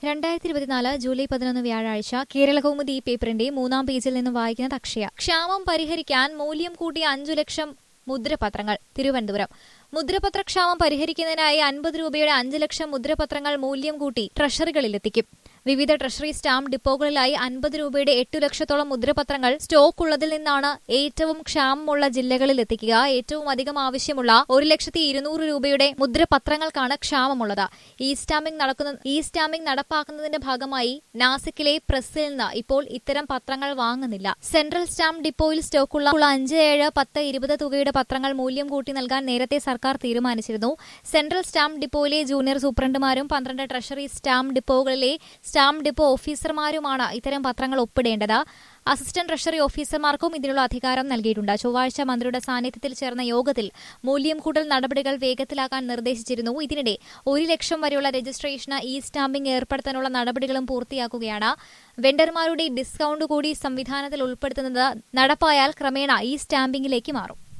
രണ്ടായിരത്തി ഇരുപത്തിനാല് ജൂലൈ പതിനൊന്ന് വ്യാഴാഴ്ച കേരളകൗമുദി പേപ്പറിന്റെ മൂന്നാം പേജിൽ നിന്ന് വായിക്കുന്നത് അക്ഷയ ക്ഷാമം പരിഹരിക്കാൻ മൂല്യം കൂട്ടിയ അഞ്ചു ലക്ഷം മുദ്രപത്രങ്ങൾ തിരുവനന്തപുരം മുദ്രപത്രക്ഷാമം പരിഹരിക്കുന്നതിനായി അൻപത് രൂപയുടെ അഞ്ച് ലക്ഷം മുദ്രപത്രങ്ങൾ മൂല്യം കൂട്ടി ട്രഷറികളിലെത്തിക്കും വിവിധ ട്രഷറി സ്റ്റാമ്പ് ഡിപ്പോകളിലായി അൻപത് രൂപയുടെ എട്ടു ലക്ഷത്തോളം മുദ്രപത്രങ്ങൾ സ്റ്റോക്ക് ഉള്ളതിൽ നിന്നാണ് ഏറ്റവും ക്ഷാമമുള്ള ജില്ലകളിൽ എത്തിക്കുക ഏറ്റവും അധികം ആവശ്യമുള്ള ഒരു ലക്ഷത്തി ഇരുന്നൂറ് രൂപയുടെ മുദ്രപത്രങ്ങൾക്കാണ് ക്ഷാമമുള്ളത് ഇ സ്റ്റാമ്പിംഗ് നടക്കുന്ന ഇ സ്റ്റാമ്പിംഗ് നടപ്പാക്കുന്നതിന്റെ ഭാഗമായി നാസിക്കിലെ പ്രസ്സിൽ നിന്ന് ഇപ്പോൾ ഇത്തരം പത്രങ്ങൾ വാങ്ങുന്നില്ല സെൻട്രൽ സ്റ്റാമ്പ് ഡിപ്പോയിൽ സ്റ്റോക്കുള്ള അഞ്ച് ഏഴ് പത്ത് ഇരുപത് തുകയുടെ പത്രങ്ങൾ മൂല്യം കൂട്ടി നൽകാൻ നേരത്തെ സർക്കാർ തീരുമാനിച്ചിരുന്നു സെൻട്രൽ സ്റ്റാമ്പ് ഡിപ്പോയിലെ ജൂനിയർ സൂപ്രണ്ടുമാരും പന്ത്രണ്ട് ട്രഷറി സ്റ്റാമ്പ് ഡിപ്പോകളിലെ സ്റ്റാമ്പ് ഡിപ്പോ ഓഫീസർമാരുമാണ് ഇത്തരം പത്രങ്ങൾ ഒപ്പിടേണ്ടത് അസിസ്റ്റന്റ് ട്രഷറി ഓഫീസർമാർക്കും ഇതിനുള്ള അധികാരം നൽകിയിട്ടുണ്ട് ചൊവ്വാഴ്ച മന്ത്രിയുടെ സാന്നിധ്യത്തിൽ ചേർന്ന യോഗത്തിൽ മൂല്യം കൂട്ടൽ നടപടികൾ വേഗത്തിലാക്കാൻ നിർദ്ദേശിച്ചിരുന്നു ഇതിനിടെ ഒരു ലക്ഷം വരെയുള്ള രജിസ്ട്രേഷന് ഇ സ്റ്റാമ്പിംഗ് ഏർപ്പെടുത്താനുള്ള നടപടികളും പൂർത്തിയാക്കുകയാണ് വെണ്ടർമാരുടെ ഡിസ്കൌണ്ട് കൂടി സംവിധാനത്തിൽ ഉൾപ്പെടുത്തുന്നത് നടപ്പായാൽ ക്രമേണ ഇ സ്റ്റാമ്പിംഗിലേക്ക് മാറും